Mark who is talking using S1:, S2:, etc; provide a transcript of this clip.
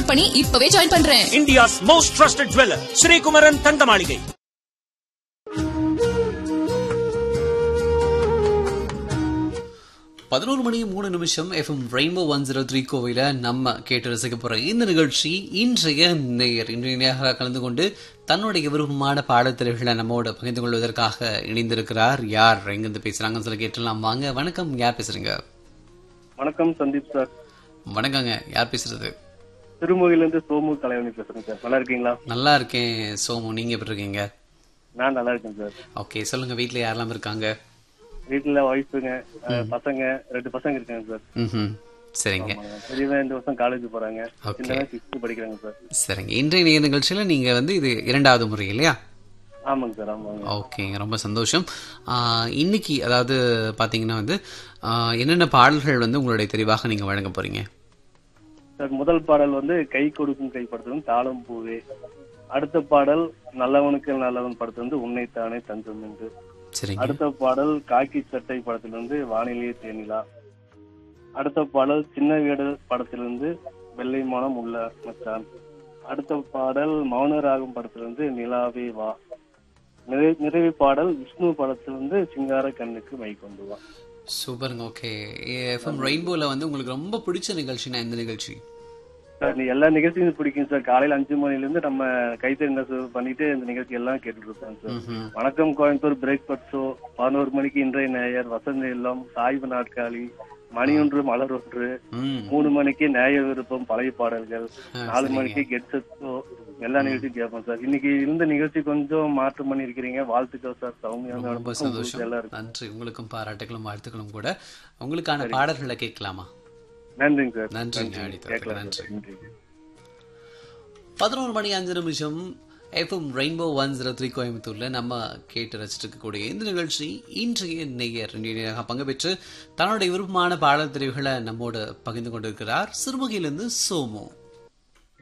S1: Book பண்ணி இப்பவே join பண்றேன்
S2: India's most trusted jeweler, Sri Kumaran Thangamaligai.
S3: பதினோரு மணி மூணு நிமிஷம் FM rainbow one zero three கோவில நம்ம கேட்டு ரசிக்க போற இந்த நிகழ்ச்சி இன்றைய நேயர் இன்றைய நேராக கலந்து கொண்டு தன்னுடைய விருப்பமான பாடத்திரைகளை நம்மோட பகிர்ந்து கொள்வதற்காக இணைந்திருக்கிறார் யார் எங்கிருந்து பேசுறாங்கன்னு சொல்லி கேட்டலாம் வாங்க வணக்கம் யார் பேசுறீங்க
S4: வணக்கம் சந்தீப் சார்
S3: வணக்கங்க யார் பேசுறது
S4: திருமுகையிலிருந்து சோமு தலைவனி பேசுறேன் சார் நல்லா இருக்கீங்களா
S3: நல்லா இருக்கேன் சோமு நீங்க எப்படி இருக்கீங்க
S4: நான் நல்லா இருக்கேன் சார்
S3: ஓகே சொல்லுங்க வீட்ல யாரெல்லாம் இருக்காங்க
S4: வீட்டுல ஒய்ஃபுங்க பசங்க ரெண்டு பசங்க இருக்காங்க சார்
S3: ம் சரிங்க
S4: ஆமாங்க. பெரியவன் இந்த வருஷம் காலேஜ் போறாங்க
S3: Okay.
S4: சின்னவன் சிக்ஸ்த் படிக்கிறாங்க சார்
S3: சரிங்க இன்றைய நேர் நிகழ்ச்சியில நீங்க வந்து இது இரண்டாவது முறை இல்லையா
S4: ஆமாங்க சார் ஆமாங்க
S3: ஓகேங்க ரொம்ப சந்தோஷம் ஆஹ் இன்னைக்கு அதாவது பார்த்தீங்கன்னா வந்து ஆஹ் என்னென்ன பாடல்கள் வந்து உங்களுடைய தெரிவாக நீங்கள் வழங்க போறீங்க
S4: சார் முதல் பாடல் வந்து கை கொடுக்கும் கை படத்துல தாளம் பூவே அடுத்த பாடல் நல்லவனுக்கு நல்லவன் படத்துல வந்து உன்னைத்தானே தஞ்சம் என்று
S3: சரிங்க
S4: அடுத்த பாடல் காக்கி சட்டை படத்திலிருந்து வானிலையே தேனிலா அடுத்த பாடல் சின்ன வீடு படத்திலிருந்து வெள்ளை மனம் உள்ள மச்சான் அடுத்த பாடல் மௌன ராகம் படத்திலிருந்து நிலாவே வா நிறை நிறைவு பாடல் விஷ்ணு படத்திலிருந்து சிங்கார கண்ணுக்கு மை கொண்டு வா
S3: சூப்பருங்க ஓகே எஃப்எம் ரெயின்போல வந்து உங்களுக்கு ரொம்ப பிடிச்ச நிகழ்ச்சினா இந்த நிகழ்ச்சி
S4: சார் நீ எல்லா நிகழ்ச்சியும் பிடிக்கும் சார் காலையில அஞ்சு மணில இருந்து நம்ம கைத்தறி நெசவு பண்ணிட்டு இந்த நிகழ்ச்சி எல்லாம் கேட்டுட்டு இருப்போம் சார்
S3: ம்ஹும்.
S4: வணக்கம் கோயம்புத்தூர் பிரேக்ஃபாஸ்ட் ஷோ பதினோரு மணிக்கு இன்றைய நேயர் வசந்த இல்லம் சாய்வு நாட்காலி மணி ஒன்று மலர் ஒன்று
S3: ம்
S4: மூணு மணிக்கு நேய விருப்பம் பழைய பாடல்கள்
S3: ஆ,
S4: நாலு
S3: சரிங்க.
S4: மணிக்கு கெட் செட் ஷோ எல்லா நிகழ்ச்சியும் கேட்போம் சார் இன்னைக்கு இருந்த நிகழ்ச்சி கொஞ்சம் மாற்றம் பண்ணி இருக்கிறீங்க வாழ்த்துக்கள் சார் சௌமியா
S3: ரொம்ப
S4: மேடம்
S3: சந்தோஷம்
S4: எல்லாருக்கும்
S3: நன்றி உங்களுக்கும் பாராட்டுகளும் வாழ்த்துக்களும் கூட உங்களுக்கான பாடல்களை கேட்கலாமா
S4: நன்றிங்க சார்
S3: நன்றிங்க அடித்ததுக்கு
S4: கேட்கலாம்
S3: நன்றி
S4: சார். நன்றி
S3: பதினோரு மணி அஞ்சு நிமிஷம் FM rainbow one zero three கோயம்புத்தூர்ல நம்ம கேட்டு ரசிச்சிட்டு இருக்கக்கூடிய இந்த நிகழ்ச்சி இன்றைய நேயர் நேராக பங்கு பெற்று தன்னுடைய விருப்பமான பாடல் தெரிவுகளை நம்மோடு பகிர்ந்து கொண்டிருக்கிறார் சிறுமுகையிலிருந்து சோமு